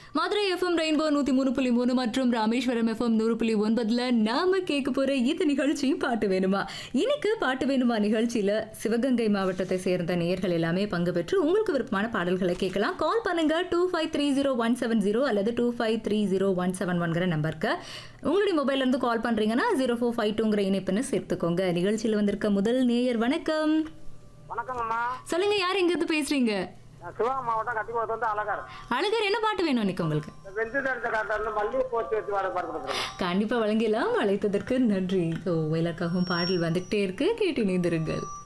Madurai FM rainbow நூத்தி மூணு புள்ளி மூணு மற்றும் ராமேஸ்வரம் எஃப்எம் நூறு புள்ளி ஒன்பதுல நாம கேட்க போற இந்த நிகழ்ச்சி பாட்டு வேணுமா இன்னைக்கு பாட்டு வேணுமா நிகழ்ச்சியில சிவகங்கை மாவட்டத்தை சேர்ந்த நேயர்கள் எல்லாமே பங்கு பெற்று உங்களுக்கு விருப்பமான பாடல்களை கேட்கலாம் கால் பண்ணுங்க two five three zero one seven zero அல்லது two five three zero one seven ஒன்கிற நம்பருக்கு உங்களுடைய மொபைல்ல இருந்து கால் பண்றீங்கன்னா ஜீரோ ஃபோர் ஃபைவ் டூங்கிற இணைப்புன்னு சேர்த்துக்கோங்க நிகழ்ச்சியில் வந்திருக்க முதல் நேயர் வணக்கம் வணக்கங்கம்மா சொல்லுங்க யார் எங்க இருந்து பேசுறீங்க நான் சிவகங்கை மாவட்டம் கட்டிக்குளத்து வந்து அழகர் அழகர் என்ன பாட்டு வேணும் இன்னைக்கு உங்களுக்கு இந்த வெஞ்சு எடுத்த காட்டில் இருந்து மல்லிகை போச்சு வச்சு வாட பாட்டு கொடுத்துருக்கேன் கண்டிப்பா வழங்கிடலாம் அழைத்ததற்கு நன்றி ஸோ எல்லாருக்காகவும் பாடல் வந்துகிட்டே இருக்கு கேட்டு இணைந்திருங்கள்